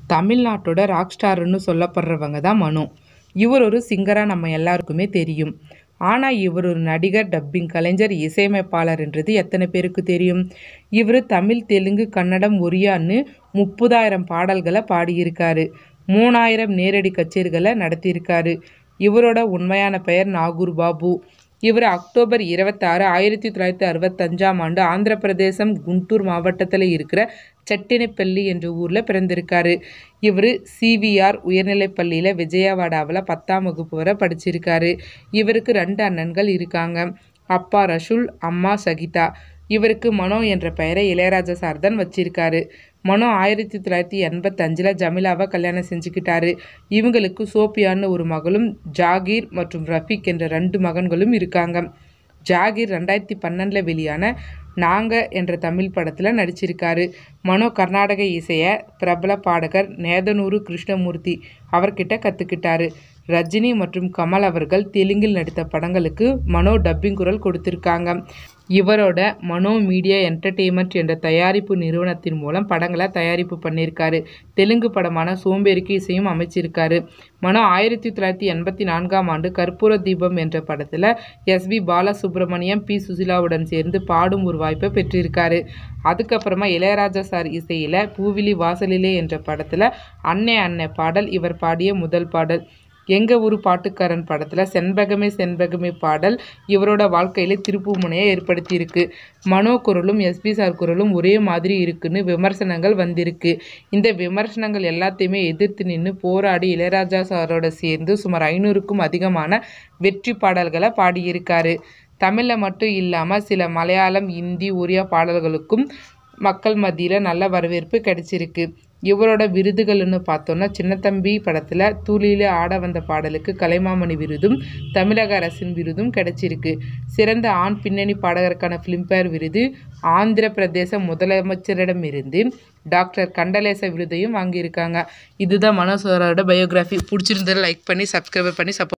தமிழ்நாட்டோட ராக் ஸ்டாருன்னு சொல்லப்படுறவங்க தான் மனோ இவர் ஒரு சிங்கராக நம்ம எல்லாருக்குமே தெரியும் ஆனால் இவர் ஒரு நடிகர் டப்பிங் கலைஞர் இசையமைப்பாளர்ன்றது எத்தனை பேருக்கு தெரியும் இவர் தமிழ் தெலுங்கு கன்னடம் ஒரியான்னு முப்பதாயிரம் பாடல்களை பாடியிருக்காரு மூணாயிரம் நேரடி கச்சேரிகளை நடத்தியிருக்காரு இவரோட உண்மையான பெயர் நாகூர் பாபு இவர் அக்டோபர் இருபத்தாறு ஆயிரத்தி தொள்ளாயிரத்தி அறுபத்தஞ்சாம் ஆண்டு ஆந்திர பிரதேசம் குண்டூர் மாவட்டத்தில் இருக்கிற செட்டினப்பள்ளி என்ற ஊரில் பிறந்திருக்காரு இவர் சிவிஆர் உயர்நிலைப் பள்ளியில் விஜயவாடாவில் பத்தாம் வகுப்பு வரை படிச்சிருக்காரு இவருக்கு ரெண்டு அண்ணன்கள் இருக்காங்க அப்பா ரஷுல் அம்மா சகிதா இவருக்கு மனோ என்ற பெயரை இளையராஜா சார் தான் வச்சிருக்காரு மனோ ஆயிரத்தி தொள்ளாயிரத்தி எண்பத்தஞ்சில் ஜமிலாவை கல்யாணம் செஞ்சுக்கிட்டாரு இவங்களுக்கு சோபியான்னு ஒரு மகளும் ஜாகீர் மற்றும் ரஃபீக் என்ற ரெண்டு மகன்களும் இருக்காங்க ஜாகீர் ரெண்டாயிரத்தி பன்னெண்டில் வெளியான நாங்க என்ற தமிழ் படத்தில் நடிச்சிருக்காரு மனோ கர்நாடக இசையை பிரபல பாடகர் நேதனூரு கிருஷ்ணமூர்த்தி அவர்கிட்ட கற்றுக்கிட்டாரு ரஜினி மற்றும் கமல் அவர்கள் தெலுங்கில் நடித்த படங்களுக்கு மனோ டப்பிங் குரல் கொடுத்திருக்காங்க இவரோட மனோ மீடியா என்டர்டெயின்மெண்ட் என்ற தயாரிப்பு நிறுவனத்தின் மூலம் படங்களை தயாரிப்பு பண்ணியிருக்காரு தெலுங்கு படமான சோம்பேறிக்கு இசையும் அமைச்சிருக்காரு மனோ ஆயிரத்தி தொள்ளாயிரத்தி எண்பத்தி நான்காம் ஆண்டு கற்பூர தீபம் என்ற படத்தில் எஸ்பி பாலசுப்ரமணியம் பி சுசிலாவுடன் சேர்ந்து பாடும் ஒரு வாய்ப்பை பெற்றிருக்காரு அதுக்கப்புறமா இளையராஜா சார் இசையில் பூவிலி வாசலிலே என்ற படத்தில் அன்னை அன்னை பாடல் இவர் பாடிய முதல் பாடல் எங்க ஊர் பாட்டுக்காரன் படத்தில் செண்பகமே செண்பகமே பாடல் இவரோட வாழ்க்கையில திருப்பு முனையை ஏற்படுத்தியிருக்கு மனோ குரலும் எஸ்பி சார் குரலும் ஒரே மாதிரி இருக்குன்னு விமர்சனங்கள் வந்திருக்கு இந்த விமர்சனங்கள் எல்லாத்தையுமே எதிர்த்து நின்று போராடி இளையராஜா சாரோட சேர்ந்து சுமார் ஐநூறுக்கும் அதிகமான வெற்றி பாடல்களை பாடியிருக்காரு தமிழில் மட்டும் இல்லாமல் சில மலையாளம் இந்தி ஒரியா பாடல்களுக்கும் மக்கள் மத்தியில் நல்ல வரவேற்பு கிடைச்சிருக்கு இவரோட விருதுகள்னு பார்த்தோன்னா சின்னத்தம்பி படத்தில் தூளியில் ஆட வந்த பாடலுக்கு கலைமாமணி விருதும் தமிழக அரசின் விருதும் கிடைச்சிருக்கு சிறந்த ஆண் பின்னணி பாடகருக்கான ஃபிலிம்பேர் விருது ஆந்திர பிரதேச முதலமைச்சரிடமிருந்து டாக்டர் கண்டலேச விருதையும் வாங்கியிருக்காங்க இதுதான் மனோசரோட பயோகிராஃபி பிடிச்சிருந்ததை லைக் பண்ணி சப்ஸ்கிரைப் பண்ணி சப்போர்ட்